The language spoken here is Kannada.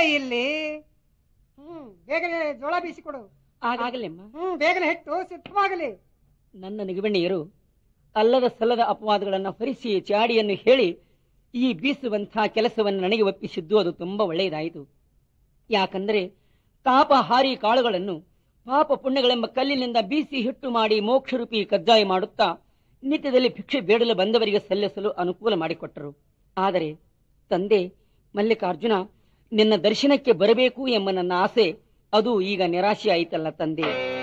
ಇಲ್ಲಿ ಹ್ಮ್ ಬೇಗನೆ ಜೋಳ ಬೀಸಿಕೊಡು ಆಗಲೆಮ್ಮ ಹ್ಮ್ ಬೇಗನೆ ಹಿಟ್ಟು ಸಿದ್ಧವಾಗಲಿ ನನ್ನ ನಿಗಮಣ್ಣಿಯರು ಅಲ್ಲದ ಸಲ್ಲದ ಅಪವಾದಗಳನ್ನು ಹೊರಿಸಿ ಚಾಡಿಯನ್ನು ಹೇಳಿ ಈ ಬೀಸುವಂತಹ ಕೆಲಸವನ್ನು ನನಗೆ ಒಪ್ಪಿಸಿದ್ದು ಅದು ತುಂಬಾ ಒಳ್ಳೆಯದಾಯಿತು ಯಾಕಂದರೆ ತಾಪ ಹಾರಿ ಕಾಳುಗಳನ್ನು ಪಾಪ ಪುಣ್ಯಗಳೆಂಬ ಕಲ್ಲಿನಿಂದ ಬೀಸಿ ಹಿಟ್ಟು ಮಾಡಿ ಮೋಕ್ಷರೂಪಿ ಕಜ್ಜಾಯ ಮಾಡುತ್ತಾ ನಿತ್ಯದಲ್ಲಿ ಭಿಕ್ಷೆ ಬೇಡಲು ಬಂದವರಿಗೆ ಸಲ್ಲಿಸಲು ಅನುಕೂಲ ಮಾಡಿಕೊಟ್ಟರು ಆದರೆ ತಂದೆ ಮಲ್ಲಿಕಾರ್ಜುನ ನಿನ್ನ ದರ್ಶನಕ್ಕೆ ಬರಬೇಕು ಎಂಬ ನನ್ನ ಆಸೆ ಅದು ಈಗ ನಿರಾಶೆ ಆಯಿತಲ್ಲ ತಂದೆ